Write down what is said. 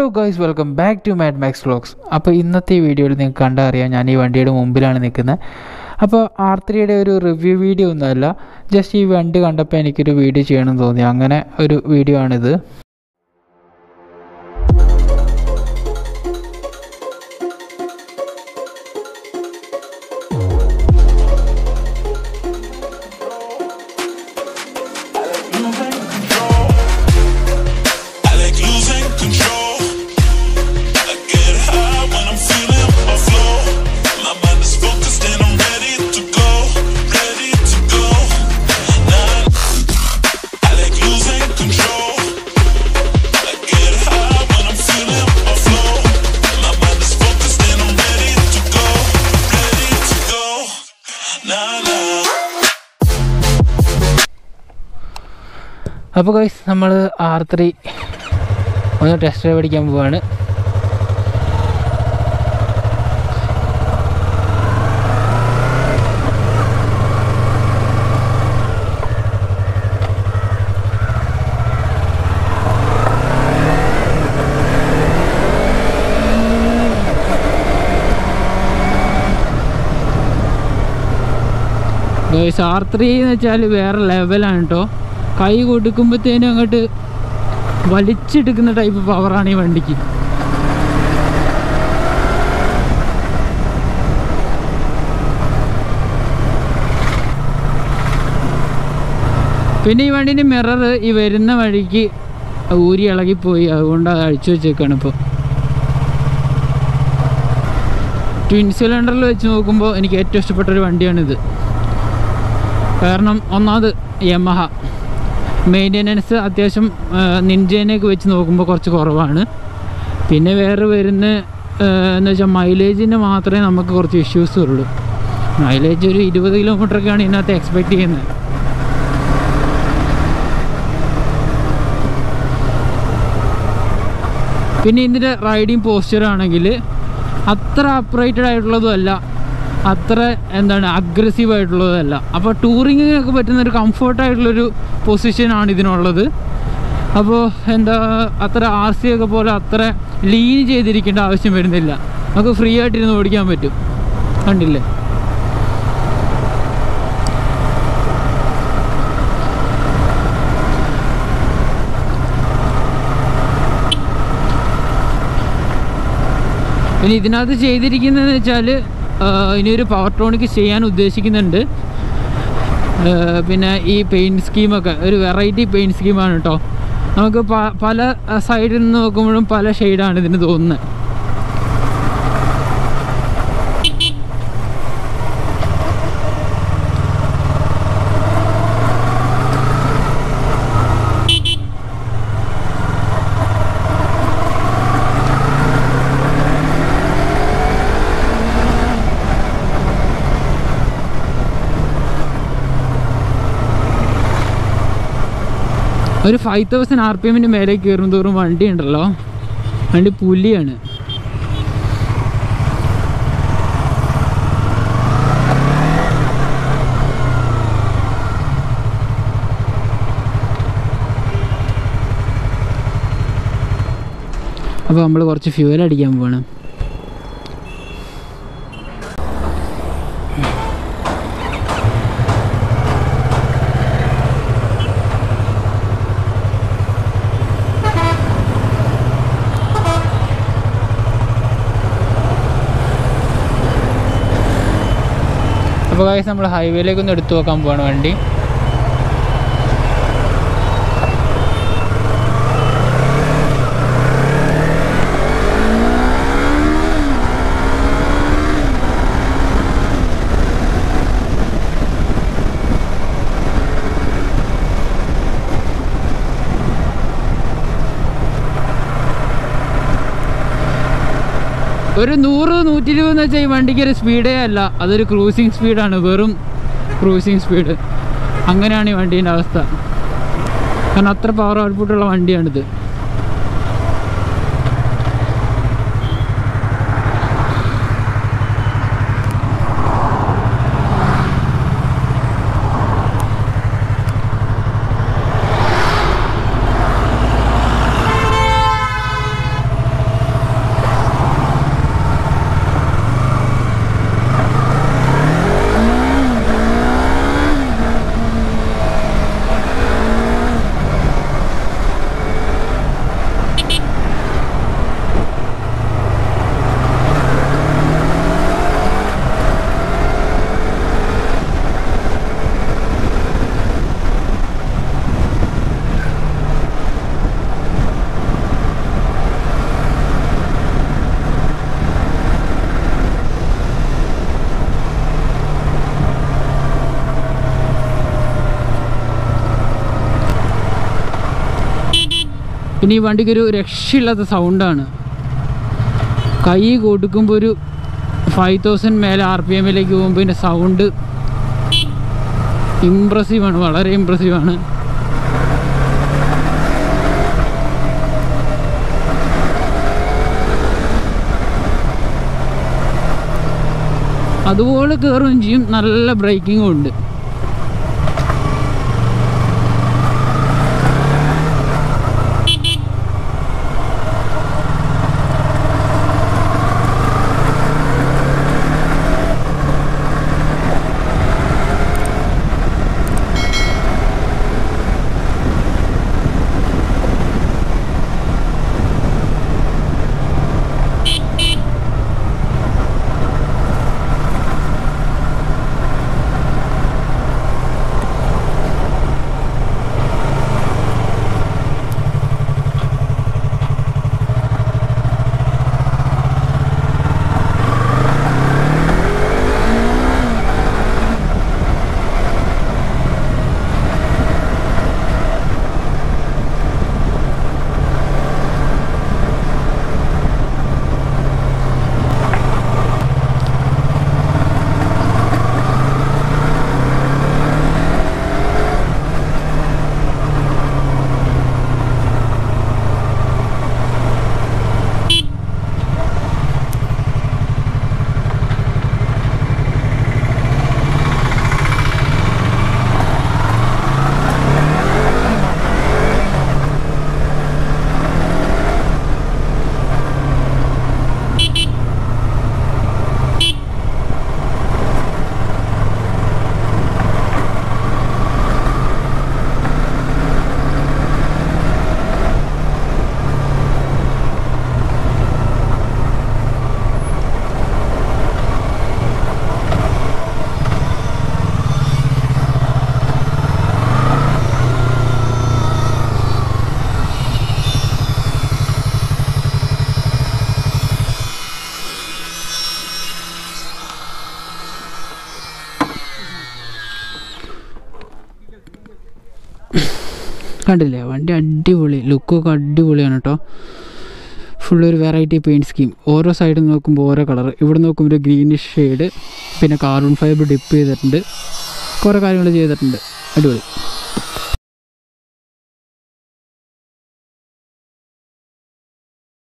Hello guys welcome back to Mad Max vlogs അപ്പോൾ ഇന്നത്തെ ഈ വീഡിയോയിൽ നിങ്ങൾക്ക് കണ്ടറിയാം ഞാൻ ഈ വണ്ടിയുടെ മുമ്പിലാണ് നിൽക്കുന്നത് അപ്പോൾ ആർ ത്രീയുടെ ഒരു റിവ്യൂ വീഡിയോ ഒന്നുമല്ല ജസ്റ്റ് ഈ വണ്ടി കണ്ടപ്പോൾ എനിക്കൊരു വീഡിയോ ചെയ്യണമെന്ന് തോന്നി അങ്ങനെ ഒരു വീഡിയോ ആണിത് I like losing control. I get high when I'm feeling my flow. My mind is focused and I'm ready to go, ready to go. Nah, I like losing control. I get high when I'm feeling my flow. My mind is focused and I'm ready to go, ready to go. Nah, nah. അപ്പോൾ guys നമ്മൾ R three ഒന്ന് test drive അടിക്കാൻ പോവാണ് guys are three എന്ന് വെച്ചാൽ വേറെ ലെവലാണ് കേട്ടോ കൈ കൊടുക്കുമ്പോഴത്തേനും അങ്ങോട്ട് വലിച്ചെടുക്കുന്ന ടൈപ്പ് പവറാണ് ഈ വണ്ടിക്ക് പിന്നെ ഈ വണ്ടീൻ്റെ മിറർ ഈ വരുന്ന വഴിക്ക് ഊരി ഇളകിപ്പോയി അതുകൊണ്ട് അത് അഴിച്ചു വെച്ചേക്കാണ് ഇപ്പോൾ ട്വിൻ സിലിണ്ടറിൽ വെച്ച് നോക്കുമ്പോൾ എനിക്ക് ഏറ്റവും ഇഷ്ടപ്പെട്ട ഒരു വണ്ടിയാണിത് കാരണം ഒന്നാമത് യമഹ മെയിൻ്റെനൻസ് അത്യാവശ്യം നിഞ്ചേനെയൊക്കെ വെച്ച് നോക്കുമ്പോൾ കുറച്ച് കുറവാണ് പിന്നെ വേറെ വരുന്ന എന്ന് വെച്ചാൽ മൈലേജിന് മാത്രമേ നമുക്ക് കുറച്ച് ഇഷ്യൂസ് ഉള്ളൂ മൈലേജ് ഒരു ഇരുപത് കിലോമീറ്ററൊക്കെയാണ് ഇതിനകത്ത് എക്സ്പെക്റ്റ് ചെയ്യുന്നത് പിന്നെ ഇതിൻ്റെ റൈഡിങ് പോസ്ചർ ആണെങ്കിൽ അത്ര അപ്രൈറ്റഡ് ആയിട്ടുള്ളതും അല്ല അത്ര എന്താണ് അഗ്രസീവ് ആയിട്ടുള്ളതല്ല അപ്പോൾ ടൂറിങ്ങിനൊക്കെ പറ്റുന്ന ഒരു കംഫർട്ടായിട്ടുള്ളൊരു പൊസിഷനാണ് ഇതിനുള്ളത് അപ്പോൾ എന്താ അത്ര ആർ സി ഒക്കെ പോലെ അത്ര ലീൻ ചെയ്തിരിക്കേണ്ട ആവശ്യം വരുന്നില്ല നമുക്ക് ഫ്രീ ആയിട്ടിരുന്ന് ഓടിക്കാൻ പറ്റും കണ്ടില്ലേ പിന്നെ ഇതിനകത്ത് ചെയ്തിരിക്കുന്നതെന്ന് വെച്ചാൽ ഇനിയൊരു പവർ ടോണിക്ക് ചെയ്യാൻ ഉദ്ദേശിക്കുന്നുണ്ട് ആ, പിന്നെ ഈ പെയിൻറ് സ്കീമൊക്കെ ഒരു വെറൈറ്റി പെയിൻറ് സ്കീമാണ് കേട്ടോ നമുക്ക് പ- പല സൈഡിൽ നിന്ന് നോക്കുമ്പോഴും പല ഷെയ്ഡാണ് ഇതിന് തോന്നുന്നത് ഒരു ഫൈവ് തൗസൻഡ് ആർ പി എമ്മിൻ്റെ മേലെ കയറും തോറും വണ്ടി ഉണ്ടല്ലോ വണ്ടി പുലിയാണ് അപ്പോൾ നമ്മൾ കുറച്ച് ഫ്യൂവൽ അടിക്കാൻ പോവാണ് അപ്പോൾ കാര്യം നമ്മൾ ഹൈവേയിലേക്ക് ഒന്ന് എടുത്തു നോക്കാൻ പോവാണ് വണ്ടി ഒരു നൂറ് നൂറ്റി ഇരുപത് എന്ന് വെച്ചാൽ ഈ വണ്ടിക്ക് ഒരു സ്പീഡേ അല്ല അതൊരു ക്രൂസിങ് സ്പീഡാണ് വെറും ക്രൂസിങ് സ്പീഡ് അങ്ങനെയാണ് ഈ വണ്ടീൻ്റെ അവസ്ഥ കാരണം അത്ര പവർ ഔട്ട്പുട്ടുള്ള വണ്ടിയാണിത് പിന്നെ ഈ വണ്ടിക്ക് ഒരു രക്ഷയില്ലാത്ത സൗണ്ടാണ് കൈ കൊടുക്കുമ്പോൾ ഒരു ഫൈവ് തൗസൻഡ് മേലെ ആർ പി എമ്മിലേക്ക് പോകുമ്പോൾ ഇതിൻ്റെ സൗണ്ട് ഇമ്പ്രസീവാണ് വളരെ ഇമ്പ്രസീവാണ് അതുപോലെ കയറുകയും ചെയ്യും നല്ല ബ്രേക്കിങ്ങും ഉണ്ട് കണ്ടില്ലേ വണ്ടി അടിപൊളി ലുക്കൊക്കെ അടിപൊളിയാണ് കേട്ടോ ഫുൾ ഒരു വെറൈറ്റി പെയിൻറ്റ് സ്കീം ഓരോ സൈഡിൽ നോക്കുമ്പോൾ ഓരോ കളർ ഇവിടെ നോക്കുമ്പോൾ ഒരു ഗ്രീനിഷ് ഷെയ്ഡ് പിന്നെ കാർബൺ ഫൈബർ ഡിപ്പ് ചെയ്തിട്ടുണ്ട് കുറേ കാര്യങ്ങൾ ചെയ്തിട്ടുണ്ട് അടിപൊളി